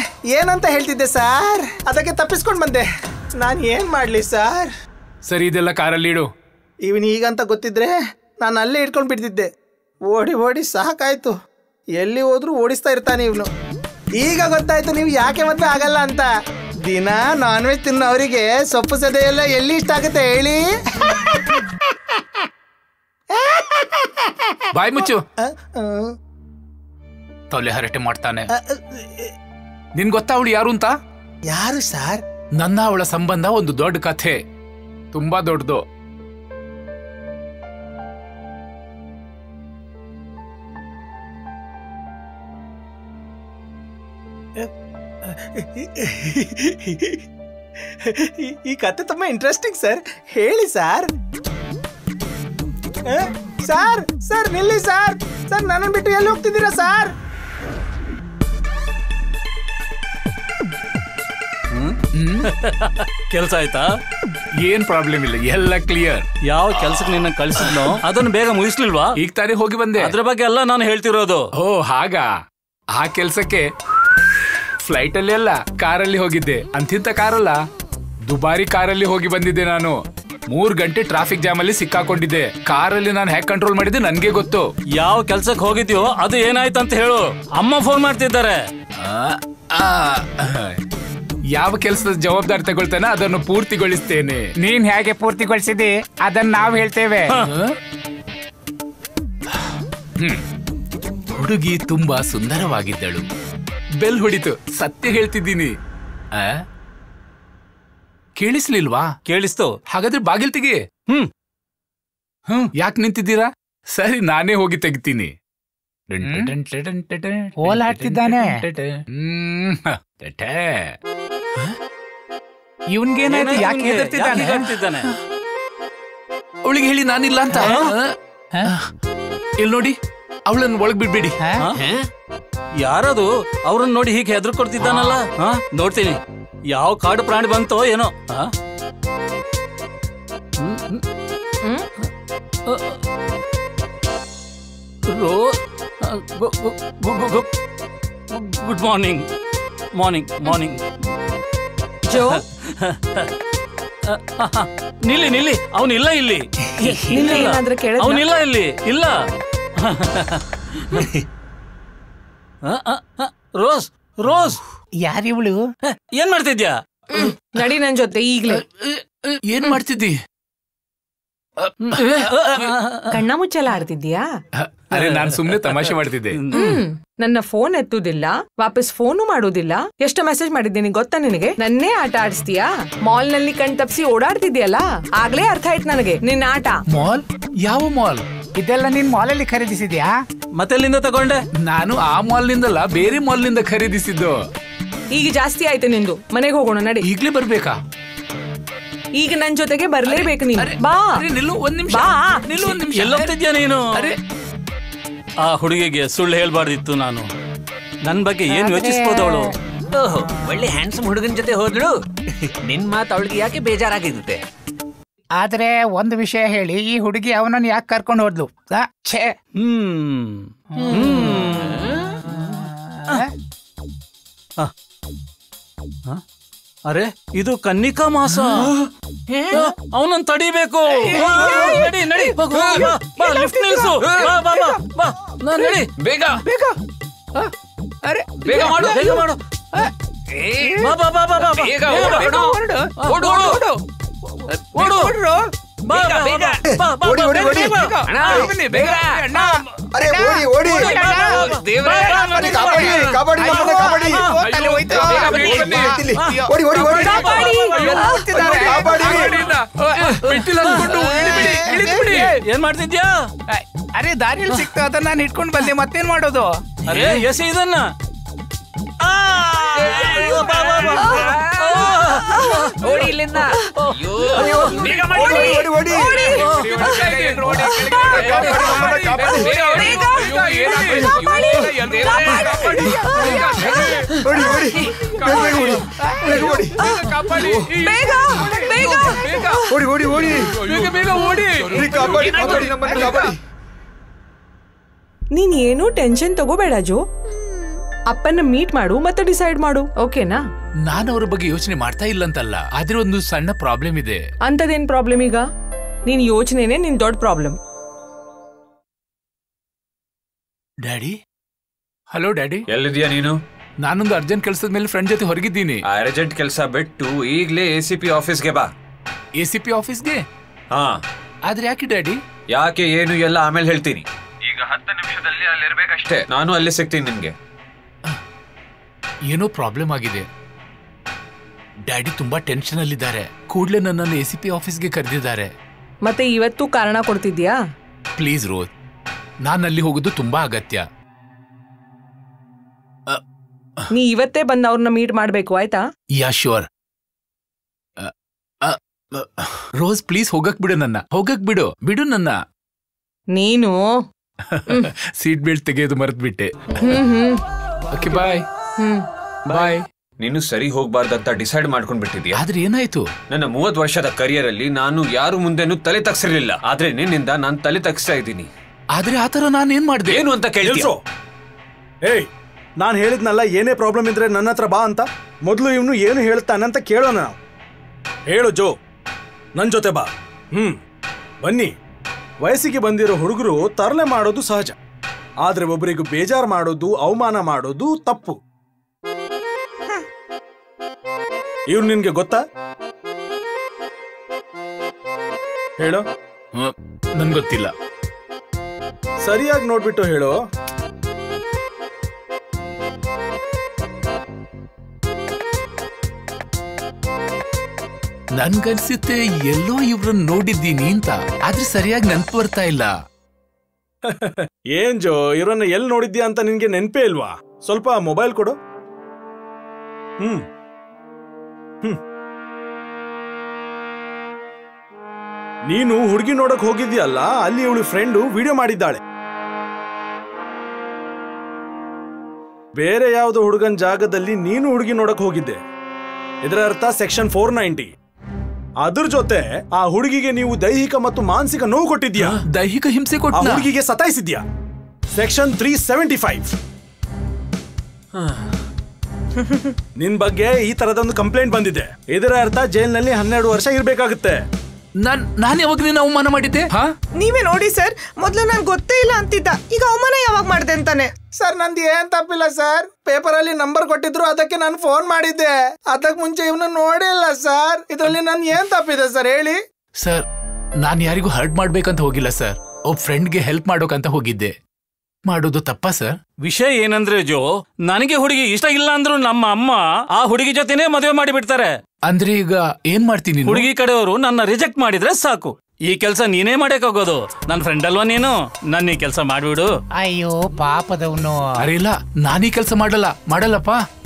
ಏನಂತ ಹೇಳ್ತಿದ್ದೆ ಸರ್ ಅದಕ್ಕೆ ತಪ್ಪಿಸ್ಕೊಂಡು ಬಂದೆ ನಾನು ಏನ್ ಮಾಡ್ಲಿ ಸರ್ ಸರಿ ಇದೆಲ್ಲ ಕಾರಲ್ಲಿ ಇಡು ಇವನ್ ಈಗಂತ ಗೊತ್ತಿದ್ರೆ ನಾನು ಅಲ್ಲೇ ಇಟ್ಕೊಂಡು ಬಿಡ್ತಿದ್ದೆ ಓಡಿ ಓಡಿ ಸಾಕಾಯ್ತು ಎಲ್ಲಿ ಹೋದ್ರೂ ಓಡಿಸ್ತಾ ಇರ್ತಾನೆ ಇವನು ಈಗ ಗೊತ್ತಾಯ್ತು ನೀವು ಯಾಕೆ ಮದ್ವೆ ಆಗಲ್ಲ ಅಂತ ದಿನ ನಾನ್ ವೆಜ್ ತಿನ್ನೋ ಅವರಿಗೆ ಸೊಪ್ಪು ಸದೆ ಎಲ್ಲ ಎಲ್ಲಿ ಇಷ್ಟ ಆಗುತ್ತೆ ಹೇಳಿ ಬಾಯ್ ಮುಚ್ಚು ಅ, ಅ, ತೊಲೆ ಹರಟೆ ಮಾಡ್ತಾನೆ ಅ, ಅ, ನಿನ್ ಗೊತ್ತಾ ಅವಳು ಯಾರು ಅಂತ ಯಾರು ಸರ್ ನನ್ನ ಅವಳ ಸಂಬಂಧ ಒಂದು ದೊಡ್ಡ ಕಥೆ ತುಂಬಾ ದೊಡ್ಡದು ಈ- ಈ ಕತೆ ತುಂಬಾ ಇಂಟ್ರೆಸ್ಟಿಂಗ್ ಸರ್ ಹೇಳಿ ಸರ್ ಆ, ಸರ್ ಸರ್ ನಿಲ್ಲಿ ಸರ್ ಸರ್ ನನ್ನನ್ನು ಬಿಟ್ಟು ಎಲ್ಲಿ ಹೋಗ್ತಿದ್ದೀರಾ ಸರ್ ಕೆಲಸ ಆಯ್ತಾ ಏನ್ ಪ್ರಾಬ್ಲಮ್ ಇಲ್ಲ ಎಲ್ಲ ಕ್ಲಿಯರ್ ಯಾವ ಕೆಲ್ಸಕ್ಕೆ ನಿನ್ನ ಕಳ್ಸಿದ್ನೋ ಅದನ್ನ ಬೇಗ ಮುಗಿಸ್ಲಿಲ್ವಾ ಈಗ ತಾನೇ ಹೋಗಿ ಬಂದೆ ಅದ್ರ ಬಗ್ಗೆ ಎಲ್ಲ ನಾನು ಹೇಳ್ತಿರೋದು ಓ ಹಾಗ ಆ ಕೆಲ್ಸಕ್ಕೆ ಫ್ಲೈಟ್ ಅಲ್ಲಿ ಅಲ್ಲ ಕಾರಲ್ಲಿ ಹೋಗಿದ್ದೆ ಅಂತಿಂತ ಕಾರಲ್ಲ ದುಬಾರಿ ಕಾರಲ್ಲಿ ಹೋಗಿ ಬಂದಿದ್ದೆ ನಾನು ಮೂರ್ ಗಂಟೆ ಟ್ರಾಫಿಕ್ ಜಾಮ್ ಅಲ್ಲಿ ಸಿಕ್ಕಾಕೊಂಡಿದ್ದೆ ಕಾರಲ್ಲಿ ನಾನು ಹೇಗ್ ಕಂಟ್ರೋಲ್ ಮಾಡಿದ್ದೆ ನನ್ಗೆ ಗೊತ್ತು ಯಾವ ಕೆಲ್ಸಕ್ಕೆ ಹೋಗಿದ್ಯೋ ಅದು ಏನಾಯ್ತು ಅಂತ ಹೇಳು ಅಮ್ಮ ಫೋನ್ ಮಾಡ್ತಿದ್ದಾರೆ ಆ, ಆ, ಯಾವ ಕೆಲಸದ ಜವಾಬ್ದಾರಿ ತಗೊಳ್ತಾನೆ ಅದನ್ನು ಪೂರ್ತಿಗೊಳಿಸ್ತೇನೆ ನೀನ್ ಹೇಗೆ ಪೂರ್ತಿಗೊಳಿಸಿದಿ ಅದನ್ನ ನಾವು ಹೇಳ್ತೇವೆ ಹುಡುಗಿ ತುಂಬಾ ಸುಂದರವಾಗಿದ್ದಳು ಬೆಲ್ ಹೊಡಿತು ಸತ್ಯ ಹೇಳ್ತಿದ್ದೀನಿ ಆ? ಕೇಳಿಸ್ಲಿಲ್ವಾ ಕೇಳಿಸ್ತು ಹಾಗಾದ್ರೆ ಬಾಗಿಲ್ ತೆಗಿ ಹ್ಮ್ ಹ್ಮ್ ಯಾಕೆ ನಿಂತಿದ್ದೀರಾ ಸರಿ ನಾನೇ ಹೋಗಿ ತೆಗಿತೀನಿ ಓಲಾಡ್ತಿದ್ದಾನೆ. ಹ್ಮ್, ಟೆಟೆ. ಇವನ್ಗೇನಾಯ್ತು ಯಾಕೆ ಹೆದರ್ತಿದ್ದಾನೆ ಆಗ್ತಿದ್ದಾನೆ ಅವಳಿಗೆ ಹೇಳಿ ನಾನಿಲ್ಲ ಅಂತ ಇಲ್ಲಿ ನೋಡಿ ಅವಳನ್ನು ಒಳಗ್ ಬಿಡ್ಬೇಡಿ ಯಾರದು ಅವ್ರನ್ನ ನೋಡಿ ಹೀಗೆ ಹೆದರ್ ಕೊಡ್ತಿದ್ದಾನಲ್ಲ ಹಾ ನೋಡ್ತೀನಿ ಯಾವ ಕಾಡು ಪ್ರಾಣಿ ಬಂತೋ ಏನೋ ಆ? ಹ್ಮ್, ಹ್ಮ್. ಅ, ಅ. ರೋ ಅ, ಗು- ಗು- ಗು- ಗು- ಗು- ಗುಡ್ ಮಾರ್ನಿಂಗ್ ಮಾರ್ನಿಂಗ್ ಮಾರ್ನಿಂಗ್ ಜೋ ನಿಲ್ಲಿ ನಿಲ್ಲಿ ಅವನಿಲ್ಲ ಇಲ್ಲಿ ನಿನ್ನೆ ಏನಾದ್ರೂ ಕೇಳಿದ್ನಾ? ಅವನಿಲ್ಲ ಇಲ್ಲಿ ಇಲ್ಲ ಅ, ಅ, ಅ, ರೋಸ್ ರೋಸ್ ಯಾರಿವಳು ಹ, ಏನ್ ಮಾಡ್ತಿದ್ಯಾ ನಡಿ ನನ್ ಜೊತೆ ಈಗ್ಲೇ ಏನ್ ಮಾಡ್ತಿದ್ದಿ ಕಣ್ಣ ಮುಚ್ಚಲ ಆಡ್ತಿದ್ಯಾ ಅರೆ ನಾನ್ ಸುಮ್ನೆ ತಮಾಷೆ ಮಾಡ್ತಿದ್ದೆ ಹ್ಮ್ ನನ್ನ ಫೋನ್ ಎತ್ತುದಿಲ್ಲ ವಾಪಸ್ ಫೋನು ಮಾಡೋದಿಲ್ಲ ಎಷ್ಟು ಮೆಸೇಜ್ ಮಾಡಿದ್ದೀನಿ ಗೊತ್ತಾ ನಿನಗೆ ನನ್ನೇ ಆಟ ಆಡಿಸ್ತೀಯಾ ಮಾಲ್ ನಲ್ಲಿ ಕಣ್ ತಪ್ಸಿ ಓಡಾಡ್ತಿದ್ಯಲ್ಲ ಆಗ್ಲೇ ಅರ್ಥ ಆಯ್ತು ನನಗೆ ನಿನ್ನ ಆಟ ಮಾಲ್ ಯಾವ ಮಾಲ್ ಇದೆಲ್ಲ ನೀನ್ ಮಾಲಲ್ಲಿ ಖರೀದಿಸಿದ್ಯಾ ಮತ್ತೆಲ್ಲಿಂದ ತಗೊಂಡೆ ನಾನು ಆ ಮಾಲ್ ನಿಂದಲ್ಲ ಬೇರೆ ಮಾಲ್ ನಿಂದ ಖರೀದಿಸಿದ್ದು ಈಗ ಜಾಸ್ತಿ ಆಯ್ತು ನಿಂದು ಮನೆಗೆ ಹೋಗೋಣ ನಡಿ ಈಗ್ಲೇ ಬರ್ಬೇಕಾ ಈಗ ನನ್ ಜೊತೆಗೆ ಬರ್ಲೇಬೇಕು ನೀನು ಬಾ ಅರೆ, ನಿಲ್ಲು ಒಂದ್ ನಿಮಿಷ ಬಾ. ನಿಲ್ಲು ಒಂದ್ ನಿಮಿಷ ಎಲ್ಲೋಗ್ತಿದ್ಯಾ ನೀನು ಅರೆ ಆ ಹುಡುಗಿಗೆ ಸುಳ್ಳು ಹೇಳ್ಬಾರ್ದಿತ್ತು ನಾನು ನನ್ ಬಗ್ಗೆ ಏನ್ ಯೋಚಿಸ್ಬೋದು ಅವಳು ಓಹೋ ಒಳ್ಳೆ ಹ್ಯಾಂಡ್ಸಮ್ ಹುಡುಗನ ಜೊತೆ ಹೋದ್ಳು ನಿನ್ ಮಾತು ಅವಳಿಗೆ ಯಾಕೆ ಬೇಜಾರಾಗಿರುತ್ತೆ ಆದ್ರೆ ಒಂದು ವಿಷಯ ಹೇಳಿ ಈ ಹುಡುಗಿ ಅವನನ್ನ ಯಾಕೆ ಕರ್ಕೊಂಡು ಹೋದ್ಲು ಆ, ಛೇ ಹ್ಮ್ ಹ? ಅರೆ ಇದು ಕನ್ನಿಕಾ ಮಾಸ ಅವನನ್ನ ತಡಿಬೇಕು ಬಾ, ನಡಿ ನಡಿ ಹೋಗು, ಬಾ, ಬಾ, lift ನಿಲ್ಸು. ಬಾ, ಬಾ, ಬಾ, ಬಾ. ನಾ ನಡಿ ಬೇಗ ಬೇಗ ಆ, ಅರೆ ಬೇಗ ಮಾಡು ಬೇಗ ಮಾಡು ಬಾ ಬಾ ಬಾ ಬಾ ಬಾ ಬಾ. ಬೇಗ ಬೇಗ ಬಾ. ಓಡು, ಹೊರಡು. ಓಡು ಓಡು ಓಡು ಹೊರ್ಡ್ರು. ಬಾ, ಬಾ, ಬಾ, ಬಾ, ಬಾ, ಬಾ, ಓಡಿ, ಓಡಿ, ಬೇಗ, ಓಡಿ. ಬೇಗ, ಬಾ. ಅಣ್ಣ, ಬನ್ನಿ, ಬೇಗ ಅಣ್ಣ ಅರೆ ಓಡಿ ಓಡಿ ಬಾ, ಬಾ, ಬಾ. ದೇವ್ರೇ, ಬಾ, ಬಾ, ಅರೆ, ಬಾ, ಕಾಪಾಡಿ ಬಾ. ಕಾಪಾಡಿ ನಮ್ಮನ್ನ ಕಾಪಾಡಿ ಓ, ತಲೆ ಹೋಯ್ತು. ಬೇಗ ಬನ್ನಿ, ಬನ್ನಿ. ಇಲ್ಲಿ. ಓಡಿ ಓಡಿ ಓಡಿ ಕಾಪಾಡಿ. ಹೋಗ್ತಿದ್ದಾರೆ. ಕಾಪಾಡಿ ಕಾಪಾಡಿನ. ಓ, ಮೆಟ್ಟಿಲು ಹತ್ಕೊಂಡು ಇಳಿಬಿಡಿ, ಇಳಿದ್ಬಿಡಿ. ಏನ್ ಮಾಡ್ತಿದ್ಯಾ ಅರೆ ದಾರಿಯಲ್ಲಿ ಸಿಕ್ತು ಅದನ್ನ ನಾನು ಇಟ್ಕೊಂಡು ಬಂದೆ ಮತ್ತೇನ್ ಮಾಡೋದು ಅರೆ ಎಸಿ ಇದನ್ನ ಆ, ಬಾ, ಬಾ, ಬಾ. ಓಡಿ ಇಲ್ಲಿಂದ ಬೇಗ ಮಾಡಿ. ಓಡಿ ಓಡಿ ಓಡಿ ಓಡಿ, ರೋಡಿ, ಕೆಳಗೆ ಕಾಪಾಡಿ, ಕಾಪಾಡಿ. ಬೇಗ, ಬೇಗ. ಅಯ್ಯೋ, ಏನಾಗ್ಬೇಕು? ಅಯ್ಯೋ, ಎಲ್ರೂ ಕಾಪಾಡಿ. ಓಡಿ ಓಡಿ ಬೇಗ ಬೇಗ ಓಡಿ ಬೇಗ ಓಡಿ ಕಾಪಾಡಿ. ಬೇಗ ಬೇಗ ಬೇಗ ಓಡಿ ಓಡಿ ಓಡಿ ಬೇಗ ಬೇಗ ಓಡಿ ಇಲ್ಲಿ ಕಾಪಾಡಿ ಕಾಪಾಡಿ ನಮ್ಮನ್ನ ಕಾಪಾಡಿ ನೀನ್ ಏನೂ ಟೆನ್ಷನ್ ತಗೋಬೇಡ ಜೋ ಅಪ್ಪನ ಮೀಟ್ ಮಾಡು ಮತ್ತೆ ಡಿಸೈಡ್ ಮಾಡು ಓಕೆನಾ ನಾನು ಅವ್ರ ಬಗ್ಗೆ ಯೋಚನೆ ಮಾಡ್ತಾ ಇಲ್ಲ ಅಂತಲ್ಲ ಆದ್ರೆ ಒಂದು ಸಣ್ಣ ಪ್ರಾಬ್ಲಮ್ ಇದೆ ಅಂತದೇನ್ ಪ್ರಾಬ್ಲಮ್ ಈಗ ನಿನ್ ಯೋಚನೆನೇ ನಿನ್ ದೊಡ್ಡ ಪ್ರಾಬ್ಲಮ್ ಡ್ಯಾಡಿ ಹಲೋ ಡ್ಯಾಡಿ ಎಲ್ಲಿದ್ಯಾ ನೀನು ನಾನೊಂದು ಅರ್ಜೆಂಟ್ ಕೆಲಸದ ಮೇಲೆ ಫ್ರೆಂಡ್ ಜೊತೆ ಹೊರಗಿದ್ದೀನಿ ಆ ಅರ್ಜೆಂಟ್ ಕೆಲಸ ಬಿಟ್ಟು ಈಗ್ಲೇ ಎ ಸಿ ಪಿ ಆಫೀಸ್ಗೆ ಬಾ ಎ ಸಿ ಪಿ ಆಫೀಸ್ಗೆ ಹಾ ಆದ್ರೆ ಯಾಕೆ ಡ್ಯಾಡಿ ಯಾಕೆ ಏನು ಎಲ್ಲ ಆಮೇಲೆ ಹೇಳ್ತೀನಿ ಈಗ ಹತ್ತು ನಿಮಿಷದಲ್ಲಿ ಅಲ್ಲಿರ್ಬೇಕಷ್ಟೇ ನಾನು ಅಲ್ಲಿ ಸಿಗ್ತೀನಿ ನಿನ್ಗೆ ಏನೋ ಪ್ರಾಬ್ಲಮ್ ಆಗಿದೆ ಡ್ಯಾಡಿ ತುಂಬಾ ಟೆನ್ಷನ್ ಅಲ್ಲಿದ್ದಾರೆ ಕೂಡ್ಲೆ ನನ್ನನ್ನು ಎ ಸಿ ಪಿ ಆಫೀಸ್ಗೆ ಕರೆದಿದ್ದಾರೆ ಮತ್ತೆ ಇವತ್ತು ಕಾರಣ ಕೊಡ್ತಿದ್ಯಾ ಪ್ಲೀಸ್ ರೋದ್ ನಾನು ಅಲ್ಲಿ ಹೋಗೋದು ತುಂಬಾ ಅಗತ್ಯ ನೀ ಇವತ್ತೇ ಬಂದ್ ಅವ್ರನ್ನ ಮೀಟ್ ಮಾಡ್ಬೇಕು ಆಯ್ತಾ ಯಾ ಶ್ಯೂರ್ ರೋಸ್ ಪ್ಲೀಸ್ ಹೋಗಕ್ ಬಿಡು ನನ್ನ ಹೋಗಕ್ ಬಿಡು ಬಿಡು ನನ್ನ ನೀನು ಸೀಟ್ ಬೆಲ್ಟ್ ತೆಗೆಯೋದು ಮರೆತ್ಬಿಟ್ಟೆ ಹ್ಮ್ ಹ್ಮ್ ಓಕೆ ಬಾಯ್ ಹ್ಮ್ ಬಾಯ್ ನೀನು ಸರಿ ಹೋಗ್ಬಾರ್ದಂತ ಡಿಸೈಡ್ ಮಾಡ್ಕೊಂಡ್ ಬಿಟ್ಟಿದ್ಯಾ ಆದ್ರೆ ಏನಾಯ್ತು ನನ್ನ ಮೂವತ್ ವರ್ಷದ ಕರಿಯರ್ ಅಲ್ಲಿ ನಾನು ಯಾರು ಮುಂದೆನೂ ತಲೆ ತಗ್ಸಿರ್ಲಿಲ್ಲ ಆದ್ರೆ ನಿನ್ನಿಂದ ನಾನು ತಲೆ ತಗ್ಸ್ತಾ ಇದ್ದೀನಿ ಆದ್ರೆ ಆತರ ನಾನು ಏನ್ ಮಾಡ್ದೆ ಏನು ಅಂತ ಕೇಳ್ತೀಯ ನಿಲ್ಸು ಏಯ್ ನಾನು ಹೇಳಿದ್ನಲ್ಲ ಏನೇ ಪ್ರಾಬ್ಲಮ್ ಇದ್ರೆ ನನ್ನ ಹತ್ರ ಬಾ ಅಂತ ಮೊದಲು ಇವನು ಏನು ಹೇಳ್ತಾನೆ ಅಂತ ಕೇಳೋಣ ನಾವು ಹೇಳು ಜೋ ನನ್ನ ಜೊತೆ ಬಾ ಹ್ಮ್ ಬನ್ನಿ ವಯಸ್ಸಿಗೆ ಬಂದಿರೋ ಹುಡುಗರು ತರಲೆ ಮಾಡೋದು ಸಹಜ ಆದ್ರೆ ಒಬ್ಬರಿಗೂ ಬೇಜಾರು ಮಾಡೋದು ಅವಮಾನ ಮಾಡೋದು ತಪ್ಪು ಇವ್ರು ನಿನ್ಗೆ ಗೊತ್ತಾ ಹೇಳು ನನ್ ಗೊತ್ತಿಲ್ಲ ಸರಿಯಾಗಿ ನೋಡ್ಬಿಟ್ಟು ಹೇಳು ನನ್ಗನ್ಸುತ್ತೆ ಎಲ್ಲೋ ಇವ್ರನ್ನ ನೋಡಿದ್ದೀನಿ ಅಂತ ಆದ್ರೆ ಸರಿಯಾಗಿ ನೆನ್ಪು ಬರ್ತಾ ಇಲ್ಲ ಏನ್ ಜೋ ಇವರನ್ನ ಎಲ್ಲಿ ನೋಡಿದ್ಯಾ ಅಂತ ನಿನ್ಗೆ ನೆನ್ಪೇ ಇಲ್ವಾ ಸ್ವಲ್ಪ ಮೊಬೈಲ್ ಕೊಡು ಹ್ಮ್ ಹ್ಮ್ ನೀನು ಹುಡುಗಿ ನೋಡಕ್ ಹೋಗಿದ್ಯಲ್ಲ ಅಲ್ಲಿ ಇವಳು ಫ್ರೆಂಡು ವಿಡಿಯೋ ಮಾಡಿದ್ದಾಳೆ ಬೇರೆ ಯಾವ್ದೋ ಹುಡುಗನ್ ಜಾಗದಲ್ಲಿ ನೀನು ಹುಡುಗಿ ನೋಡಕ್ ಹೋಗಿದ್ದೆ ಇದರ ಅರ್ಥ ಸೆಕ್ಷನ್ ಫೋರ್ ನೈಂಟಿ ಅದ್ರ ಜೊತೆ ಆ ಹುಡುಗಿಗೆ ನೀವು ದೈಹಿಕ ಮತ್ತು ಮಾನಸಿಕ ನೋವು ಕೊಟ್ಟಿದ್ಯಾ ದೈಹಿಕ ಹಿಂಸೆ ಆ ಕೊಟ್ಟ ಹುಡುಗಿಗೆ ಸತಾಯಿಸಿದ್ಯಾ ಸೆಕ್ಷನ್ ತ್ರೀ ಸೆವೆಂಟಿ ಫೈವ್ ನಿನ್ ಬಗ್ಗೆ ಈ ತರದೊಂದು ಕಂಪ್ಲೇಂಟ್ ಬಂದಿದೆ ಇದರ ಅರ್ಥ ಜೈಲ್ನಲ್ಲಿ ಹನ್ನೆರಡು ವರ್ಷ ಇರ್ಬೇಕಾಗುತ್ತೆ ನಾನ್ ನಾನ್ ಯಾವಾಗ ನಿನ್ನ ಅವಮಾನ ಮಾಡಿದ್ದೆ ಹಾ ನೀವೇ ನೋಡಿ ಸರ್ ಮೊದ್ಲು ನನ್ ಗೊತ್ತೇ ಇಲ್ಲ ಅಂತಿದ್ದ ಈಗ ಅವಮಾನ ಯಾವಾಗ ಮಾಡ್ದೆ ಅಂತಾನೆ ಸರ್ ನಂದು ಏನ್ ತಪ್ಪಿಲ್ಲ ಸರ್ ಪೇಪರ್ ಅಲ್ಲಿ ನಂಬರ್ ಕೊಟ್ಟಿದ್ರು ಅದಕ್ಕೆ ನಾನು ಫೋನ್ ಮಾಡಿದ್ದೆ ಅದಕ್ ಮುಂಚೆ ಇವನು ನೋಡಿಲ್ಲ ಸರ್ ಇದ್ರಲ್ಲಿ ನನ್ ಏನ್ ತಪ್ಪಿದೆ ಸರ್ ಹೇಳಿ ಸರ್ ನಾನ್ ಯಾರಿಗೂ ಹರ್ಟ್ ಮಾಡ್ಬೇಕಂತ ಹೋಗಿಲ್ಲ ಸರ್ ಒಬ್ಬ ಫ್ರೆಂಡ್ಗೆ ಹೆಲ್ಪ್ ಮಾಡೋಕಂತ ಹೋಗಿದ್ದೆ ಮಾಡೋದು ತಪ್ಪಾ ಸರ್ ವಿಷಯ ಏನಂದ್ರೆ ಜೋ ನನಗೆ ಹುಡುಗಿ ಇಷ್ಟ ಇಲ್ಲ ಅಂದ್ರು ನಮ್ಮ ಅಮ್ಮ ಆ ಹುಡುಗಿ ಜೊತೆನೇ ಮದುವೆ ಮಾಡಿ ಬಿಡ್ತಾರೆ ಅಂದ್ರೆ ಈಗ ಏನ್ ಮಾಡ್ತೀನಿ ನೀನು? ಹುಡುಗಿ ಕಡೆಯವರು ನನ್ನ ರಿಜೆಕ್ಟ್ ಮಾಡಿದ್ರೆ ಸಾಕು ಈ ಕೆಲಸ ನೀನೇ ಮಾಡಕ್ಕಾಗೋದು ನನ್ನ ಫ್ರೆಂಡ್ ಅಲ್ವಾ ನೀನು ನನ್ನ ಈ ಕೆಲಸ ಮಾಡ್ಬಿಡು ಅಯ್ಯೋ ಪಾಪದವನು ಅರೆ ಇಲ್ಲ ನಾನೀ ಕೆಲಸ ಮಾಡಲ್ಲ ಮಾಡಲ್ಲಪ್ಪ